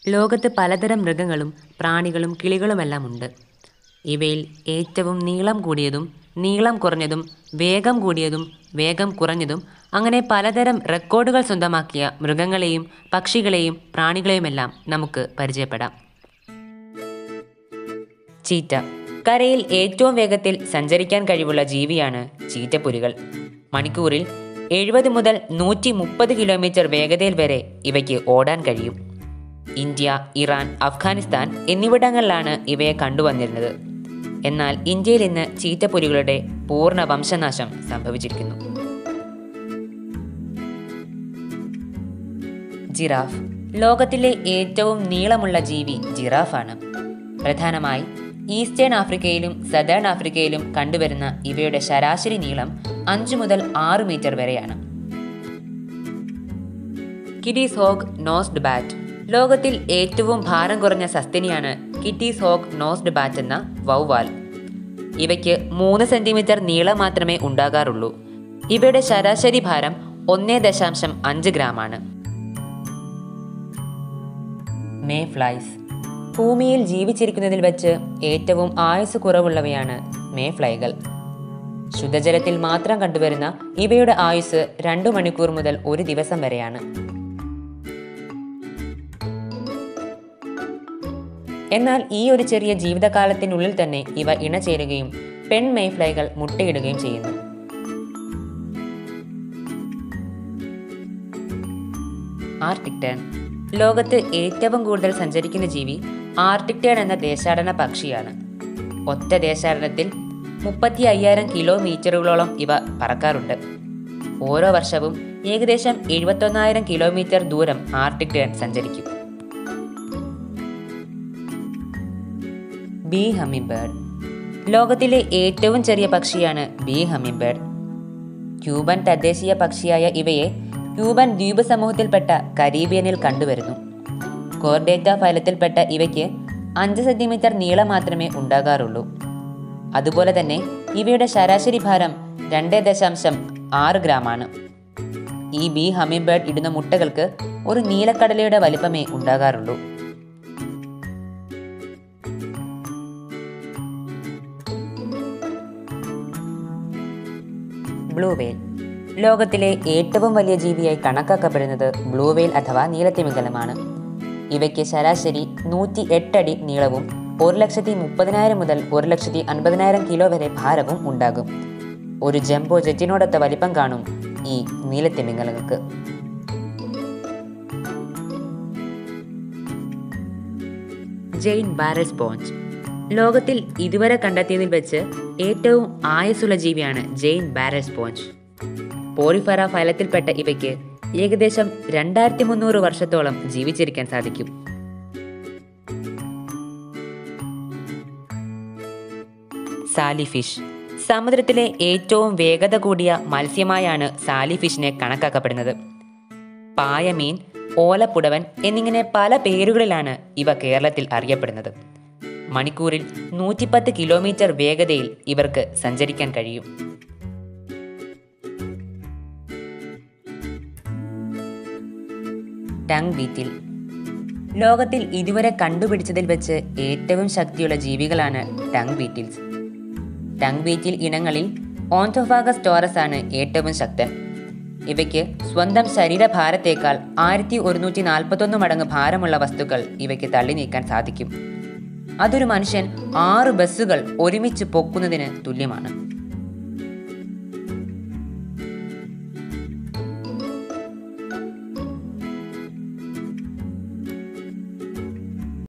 ലോകത്ത് പലതരം മൃഗങ്ങളും പ്രാണികളും കിളികളുമെല്ലാം ഉണ്ട് ഇവയിൽ ഏറ്റവും നീളം കൂടിയതും നീളം കുറഞ്ഞതും വേഗം കൂടിയതും വേഗം കുറഞ്ഞതും അങ്ങനെ പലതരം റെക്കോർഡുകൾ സ്വന്തമാക്കിയ മൃഗങ്ങളെയും പക്ഷികളെയും പ്രാണികളെയുമെല്ലാം നമുക്ക് പരിചയപ്പെടാം ചീറ്റ കരയിൽ ഏറ്റവും വേഗത്തിൽ സഞ്ചരിക്കാൻ കഴിവുള്ള ജീവിയാണ് ചീറ്റപ്പുലികൾ മണിക്കൂറിൽ എഴുപത് മുതൽ നൂറ്റി മുപ്പത് കിലോമീറ്റർ വേഗതയിൽ വരെ ഇവയ്ക്ക് ഓടാൻ കഴിയും ഇന്ത്യ ഇറാൻ അഫ്ഗാനിസ്ഥാൻ എന്നിവിടങ്ങളിലാണ് ഇവയെ കണ്ടുവന്നിരുന്നത് എന്നാൽ ഇന്ത്യയിൽ ഇന്ന് ചീറ്റപ്പുലികളുടെ പൂർണ്ണ വംശനാശം സംഭവിച്ചിരിക്കുന്നു ജിറാഫ് ലോകത്തിലെ ഏറ്റവും നീളമുള്ള ജീവി ജിറാഫാണ് പ്രധാനമായി ഈസ്റ്റേൺ ആഫ്രിക്കയിലും സദേൺ ആഫ്രിക്കയിലും കണ്ടുവരുന്ന ഇവയുടെ ശരാശരി നീളം അഞ്ചു മുതൽ ആറ് മീറ്റർ വരെയാണ് കിഡീസ് ഹോഗ് നോസ്ഡ് ബാറ്റ് ലോകത്തിൽ ഏറ്റവും ഭാരം കുറഞ്ഞ സസ്തിനിയാണ് കിറ്റീസ് ഹോഗ് നോസ്ഡ് ബാറ്റ് എന്ന വൗവാൽ ഇവയ്ക്ക് മൂന്ന് സെന്റിമീറ്റർ നീളം മാത്രമേ ഉണ്ടാകാറുള്ളൂ ഇവയുടെ ശരാശരി ഭാരം ഒന്നേ ദശാംശം അഞ്ച് ഗ്രാമാണ് മേ ഫ്ലൈസ് ഭൂമിയിൽ ജീവിച്ചിരിക്കുന്നതിൽ വെച്ച് ഏറ്റവും ആയുസ് കുറവുള്ളവയാണ് മേ ഫ്ലൈകൾ ശുദ്ധജലത്തിൽ മാത്രം കണ്ടുവരുന്ന ഇവയുടെ ആയുസ് രണ്ടു മണിക്കൂർ മുതൽ ഒരു ദിവസം വരെയാണ് എന്നാൽ ഈ ഒരു ചെറിയ ജീവിതകാലത്തിനുള്ളിൽ തന്നെ ഇവ ഇണചേരുകയും പെൺ മേഫ്ലൈകൾ മുട്ടയിടുകയും ചെയ്യുന്നു ആർട്ടിക് ടേൺ ലോകത്ത് ഏറ്റവും കൂടുതൽ സഞ്ചരിക്കുന്ന ജീവി ആർട്ടിക് ടേൺ എന്ന ദേശാടന പക്ഷിയാണ് ഒറ്റ ദേശാടനത്തിൽ മുപ്പത്തി അയ്യായിരം കിലോമീറ്ററുകളോളം ഇവ പറക്കാറുണ്ട് ഓരോ വർഷവും ഏകദേശം എഴുപത്തൊന്നായിരം കിലോമീറ്റർ ദൂരം ആർട്ടിക് ടേൺ സഞ്ചരിക്കും ബി ഹമ്മിങ് ബേർഡ് ലോകത്തിലെ ഏറ്റവും ചെറിയ പക്ഷിയാണ് ബി ഹമ്മിങ് ബേർഡ് ക്യൂബൻ തദ്ദേശീയ പക്ഷിയായ ഇവയെ ക്യൂബൻ ദ്വീപ് സമൂഹത്തിൽപ്പെട്ട കരീബിയനിൽ കണ്ടുവരുന്നു കോർഡേറ്റ ഫലത്തിൽപ്പെട്ട ഇവയ്ക്ക് അഞ്ച് സെന്റിമീറ്റർ നീളം മാത്രമേ ഉണ്ടാകാറുള്ളൂ അതുപോലെ തന്നെ ഇവയുടെ ശരാശരി ഭാരം രണ്ട് ദശാംശം ആറ് ഗ്രാമാണ് ഈ ബി ഹമ്മിങ് ബേർഡ് ഇടുന്ന മുട്ടകൾക്ക് ഒരു നീലക്കടലയുടെ വലിപ്പമേ ഉണ്ടാകാറുള്ളൂ ബ്ലൂ വെയിൽ ലോകത്തിലെ ഏറ്റവും വലിയ ജീവിയായി കണക്കാക്കപ്പെടുന്നത് ബ്ലൂ വെയിൽ അഥവാ നീലത്തിമിംഗലമാണ് ഇവയ്ക്ക് ശരാശരി നൂറ്റി എട്ടടി നീളവും ഒരു ലക്ഷത്തി മുപ്പതിനായിരം മുതൽ ഒരു ലക്ഷത്തി അൻപതിനായിരം കിലോ വരെ ഭാരവും ഉണ്ടാകും ഒരു ജംബോ ജെറ്റിനോടൊത്ത വലിപ്പം കാണും ഈ നീലത്തിമിംഗലങ്ങൾക്ക് ജെയിൻ ബാരൽ സ്പോഞ്ച് ലോകത്തിൽ ഇതുവരെ കണ്ടെത്തിയതിൽ വെച്ച് ഏറ്റവും ആയുസ്സുള്ള ജീവിയാണ് ജെയിൻ ബാരൽ സ്പോഞ്ച് പോളിഫറ ഫലത്തിൽപ്പെട്ട ഇവയ്ക്ക് ഏകദേശം രണ്ടായിരത്തി മുന്നൂറ് വർഷത്തോളം ജീവിച്ചിരിക്കാൻ സാധിക്കും സാലി ഫിഷ് സമുദ്രത്തിലെ ഏറ്റവും വേഗത കൂടിയ മത്സ്യമായാണ് സാലി ഫിഷിനെ കണക്കാക്കപ്പെടുന്നത് പായമീൻ ഓലപ്പുടവൻ എന്നിങ്ങനെ പല പേരുകളിലാണ് ഇവ കേരളത്തിൽ അറിയപ്പെടുന്നത് മണിക്കൂറിൽ നൂറ്റിപ്പത്ത് കിലോമീറ്റർ വേഗതയിൽ ഇവർക്ക് സഞ്ചരിക്കാൻ കഴിയും ടങ് ബീറ്റിൽ ലോകത്തിൽ ഇതുവരെ കണ്ടുപിടിച്ചതിൽ വെച്ച് ഏറ്റവും ശക്തിയുള്ള ജീവികളാണ് ടങ് ബീറ്റിൽസ് ടങ് ബീറ്റിൽ ഇനങ്ങളിൽ ഓന്തോഫാഗസ് ടോറസ് ആണ് ഏറ്റവും ശക്തൻ ഇവയ്ക്ക് സ്വന്തം ശരീരഭാരത്തേക്കാൾ ആയിരത്തി ഒരുന്നൂറ്റി നാൽപ്പത്തൊന്ന് മടങ്ങ് ഭാരമുള്ള വസ്തുക്കൾ ഇവയ്ക്ക് തള്ളി നീക്കാൻ സാധിക്കും അതൊരു മനുഷ്യൻ ആറ് ബസ്സുകൾ ഒരുമിച്ച് പൊക്കുന്നതിന് തുല്യമാണ്